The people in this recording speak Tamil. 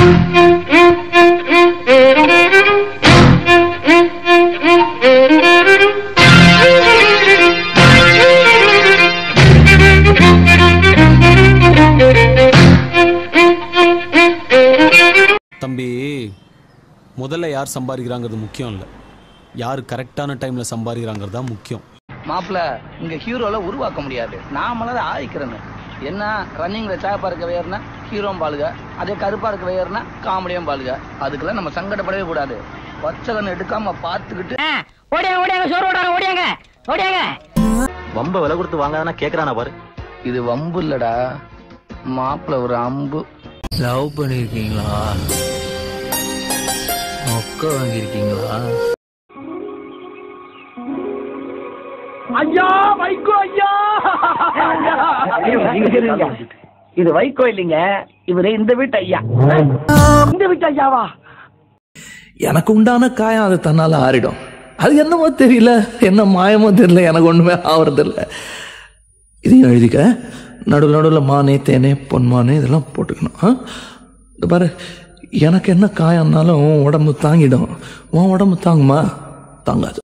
தம்பி முதல்ல யார் சம்பாதிக்கிறாங்கிறது முக்கியம் இல்லை யார் கரெக்டான டைமில் சம்பாதிக்கிறாங்கிறது தான் முக்கியம் மாப்பிள இங்க ஹீரோல உருவாக்க முடியாது நாமள ஆயிக்கிறேன்னு என்ன ரன்னிங்ல சேப்பா இருக்க வேறுனா ஹீரோம் பாலுக அதே கருப்பா இருக்க வேறுனா காமெடியும் பாலுக அதுக்கெல்லாம் நம்ம சங்கடப்படவே கூடாது பச்சைகன் எடுக்காம பார்த்துக்கிட்டு ஓடியாங்க ஓடியாங்க சோறு ஓடாங்க ஓடியாங்க ஓடியாங்க வம்ப விலை கொடுத்து வாங்காதானா கேக்குறானா பாரு இது வம்பு இல்லடா மாப்பிள ஒரு அம்பு லவ் பண்ணிருக்கீங்களா மொக்க வாங்கியிருக்கீங்களா இது வைகோ இல்லைங்க இவரு இந்த வீட்டு ஐயா இந்த வீட்டு ஐயாவா எனக்கு உண்டான காயம் அது தன்னால ஆறிடும் அது என்னமோ தெரியல என்ன மாயமோ தெரியல எனக்கு ஒண்ணுமே ஆவறதில்ல இதையும் எழுதிக்க நடுவில் நடுவில் மானே தேனே பொன்மானே இதெல்லாம் போட்டுக்கணும் ஆ? இந்த பாரு எனக்கு என்ன காயம்னாலும் உன் உடம்பு தாங்கிடும் உன் உடம்பு தாங்குமா தாங்காது